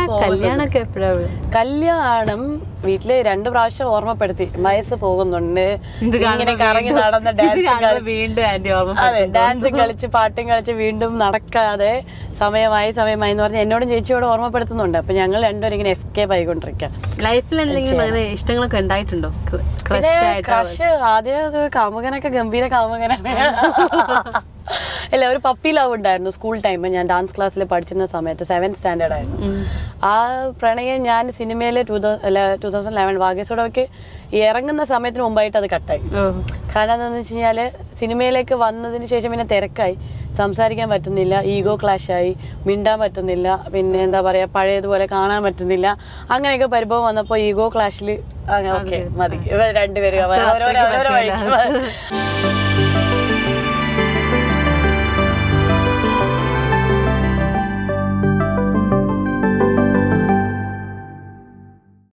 കല്യാണമൊക്കെ എപ്പോഴാണ് കല്യാണം വീട്ടില് രണ്ട് പ്രാവശ്യം ഓർമ്മപ്പെടുത്തി വയസ്സ് പോകുന്നുണ്ട് ഇത് ഇങ്ങനെ കാണുമ്പോ കറങ്ങി വീണ്ടും- നടന്ന ഇത് ഡാൻസ് കാണുമ്പോ വീണ്ടും ആന്റി ഓർമ്മ അതെ ഡാൻസും കളിച്ച് പാട്ടും കളിച്ച് വീണ്ടും നടക്കാതെ സമയമായി സമയമായി എന്ന് പറഞ്ഞ് എന്നോടും ചേച്ചിയോട് ഓർമ്മപ്പെടുത്തുന്നുണ്ട് അപ്പൊ ഞങ്ങൾ രണ്ടുപേരും ഇങ്ങനെ എസ്കേപ്പ് ആയിക്കൊണ്ടിരിക്കുക ലൈഫിൽ എന്തെങ്കിലും അങ്ങനെ ഇഷ്ടങ്ങളൊക്കെ ഉണ്ടായിട്ടുണ്ടോ ക്രഷ് ആയിട്ട് ക്രഷ് ആദ്യം അത് കാമുകനൊക്കെ ഗംഭീര കാമുകനാണ് അല്ല ഒരു പപ്പി ലവ് ഉണ്ടായിരുന്നു സ്കൂൾ ടൈം ഞാൻ ഡാൻസ് ക്ലാസ്സിൽ പഠിച്ചിരുന്ന സമയത്ത് സെവൻ സ്റ്റാൻഡേർഡ് ആയിരുന്നു ആ പ്രണയം ഞാൻ സിനിമയിൽ ടൂ അല്ല ടൂ തൗസൻഡ് ലെവൻ വാഗേശ്വരമൊക്കെ ഇറങ്ങുന്ന സമയത്തിന് മുമ്പായിട്ട് അത് കട്ടായി ഓ കാരണം എന്താണെന്ന് വെച്ച് കഴിഞ്ഞാൽ സിനിമയിലേക്ക് വന്നതിന് ശേഷം പിന്നെ തിരക്കായി സംസാരിക്കാൻ പറ്റുന്നില്ല ഈഗോ ക്ലാഷായി മിണ്ടാൻ പറ്റുന്നില്ല പിന്നെ എന്താ പറയുക പഴയതുപോലെ കാണാൻ പറ്റുന്നില്ല അങ്ങനെയൊക്കെ പരിഭവം വന്നപ്പോൾ ഈഗോ ക്ലാഷിൽ ഓക്കെ മതി ഇവർ രണ്ടുപേരും അവർ- അവരവർ അവരവരെ വഴിക്ക്